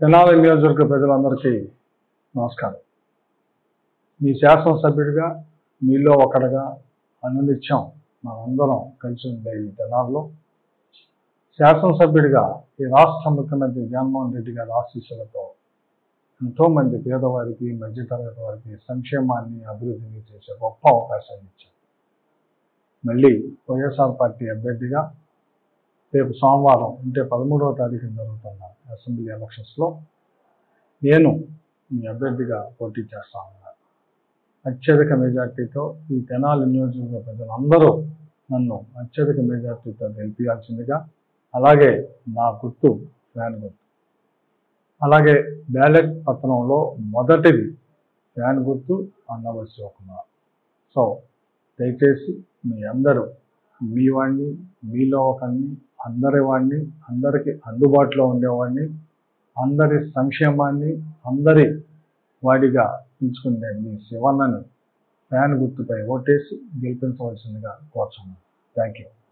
తెనాలి నియోజకవర్గ ప్రజలందరికీ నమస్కారం మీ శాసనసభ్యుడిగా మీలో ఒకటిగా అనునిత్యం మనందరం కలిసి ఉండే ఈ తెనాల్లో శాసనసభ్యుడిగా ఈ రాష్ట్ర ముఖ్యమంత్రి జగన్మోహన్ రెడ్డి గారి ఆశీస్సులతో ఎంతోమంది పేదవారికి మధ్యతరగతి వారికి సంక్షేమాన్ని అభివృద్ధిని చేసే గొప్ప అవకాశాన్ని ఇచ్చారు మళ్ళీ వైఎస్ఆర్ పార్టీ అభ్యర్థిగా రేపు సోమవారం అంటే పదమూడవ తారీఖున జరుగుతున్న అసెంబ్లీ ఎలక్షన్స్లో నేను మీ అభ్యర్థిగా పోటీ చేస్తా ఉన్నాను అత్యధిక మెజార్టీతో ఈ తెనాలి నియోజకవర్గ ప్రజలందరూ నన్ను అత్యధిక మెజార్టీతో గెలిపించాల్సిందిగా అలాగే నా గుర్తు ఫ్యాన్ గుర్తు అలాగే బ్యాలెట్ పత్రంలో మొదటిది ఫ్యాన్ గుర్తు అన్నవశ్య కుమార్ సో దయచేసి మీ అందరూ మీ వాడిని మీలో ఒకరిని అందరి వాడిని అందరికీ అందుబాటులో ఉండేవాడిని అందరి సంక్షేమాన్ని అందరి వాడిగా ఎంచుకునే మీ శివన్నని ఫ్యాన్ గుర్తుపై ఓటేసి గెలిపించవలసిందిగా కోరుచున్నాను థ్యాంక్ యూ